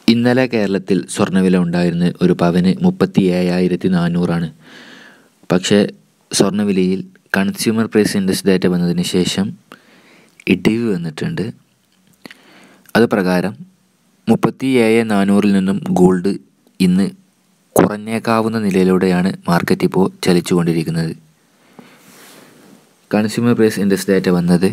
ഇന്നലെ കേരളത്തിൽ സ്വർണ്ണവില ഉണ്ടായിരുന്നത് ഒരു പവന് മുപ്പത്തി ഏഴായിരത്തി നാനൂറാണ് പക്ഷേ സ്വർണ്ണവിലയിൽ കൺസ്യൂമർ പ്രൈസ് ഇൻഡെക്സ് ഡാറ്റ വന്നതിന് ശേഷം ഇടിവ് വന്നിട്ടുണ്ട് അത് പ്രകാരം മുപ്പത്തി ഏഴ് നാനൂറിൽ നിന്നും ഗോൾഡ് ഇന്ന് കുറഞ്ഞേക്കാവുന്ന നിലയിലൂടെയാണ് മാർക്കറ്റ് ഇപ്പോൾ ചലിച്ചുകൊണ്ടിരിക്കുന്നത് കൺസ്യൂമർ പ്രൈസ് ഇൻഡെക്സ് ഡാറ്റ വന്നത്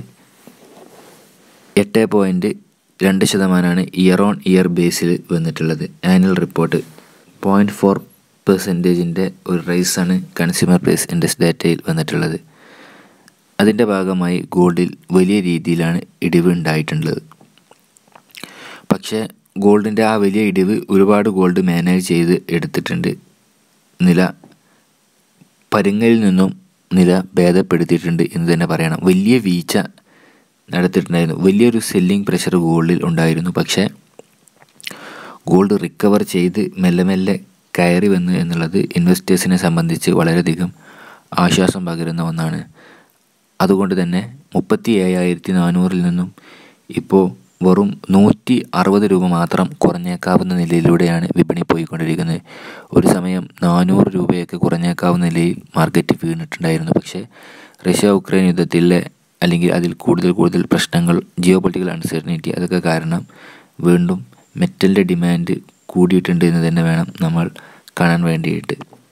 എട്ട് പോയിൻറ്റ് രണ്ട് ശതമാനമാണ് ഇയർ ഓൺ ഇയർ ബേസിൽ വന്നിട്ടുള്ളത് ആനുവൽ റിപ്പോർട്ട് പോയിൻറ്റ് ഫോർ പെർസെൻറ്റേജിൻ്റെ ഒരു റൈസാണ് കൺസ്യൂമർ പ്രൈസ് ഇൻഡെക്സ് ഡാറ്റയിൽ വന്നിട്ടുള്ളത് അതിൻ്റെ ഭാഗമായി ഗോൾഡിൽ വലിയ രീതിയിലാണ് ഇടിവ് ഉണ്ടായിട്ടുള്ളത് പക്ഷേ ഗോൾഡിൻ്റെ ആ വലിയ ഇടിവ് ഒരുപാട് ഗോൾഡ് മാനേജ് ചെയ്ത് എടുത്തിട്ടുണ്ട് നില പരുങ്ങലിൽ നിന്നും നില ഭേദപ്പെടുത്തിയിട്ടുണ്ട് എന്ന് തന്നെ പറയണം വലിയ വീഴ്ച നടത്തിയിട്ടുണ്ടായിരുന്നു വലിയൊരു സെല്ലിംഗ് പ്രഷർ ഗോൾഡിൽ ഉണ്ടായിരുന്നു പക്ഷേ ഗോൾഡ് റിക്കവർ ചെയ്ത് മെല്ലെ മെല്ലെ കയറി വന്നു എന്നുള്ളത് ഇൻവെസ്റ്റേഴ്സിനെ സംബന്ധിച്ച് വളരെയധികം ആശ്വാസം പകരുന്ന ഒന്നാണ് അതുകൊണ്ട് തന്നെ മുപ്പത്തി ഏഴായിരത്തി നാനൂറിൽ നിന്നും ഇപ്പോൾ വെറും നൂറ്റി അറുപത് രൂപ മാത്രം കുറഞ്ഞേക്കാവുന്ന നിലയിലൂടെയാണ് വിപണി പോയിക്കൊണ്ടിരിക്കുന്നത് ഒരു സമയം നാനൂറ് രൂപയൊക്കെ കുറഞ്ഞേക്കാവുന്ന നിലയിൽ മാർക്കറ്റ് വീണിട്ടുണ്ടായിരുന്നു പക്ഷേ റഷ്യ ഉക്രൈൻ യുദ്ധത്തിലെ അല്ലെങ്കിൽ അതിൽ കൂടുതൽ കൂടുതൽ പ്രശ്നങ്ങൾ ജിയോ പൊളിറ്റിക്കൽ അൺസർട്ടനിറ്റി അതൊക്കെ കാരണം വീണ്ടും മെറ്റലിൻ്റെ ഡിമാൻഡ് കൂടിയിട്ടുണ്ട് എന്ന് തന്നെ വേണം നമ്മൾ കാണാൻ വേണ്ടിയിട്ട്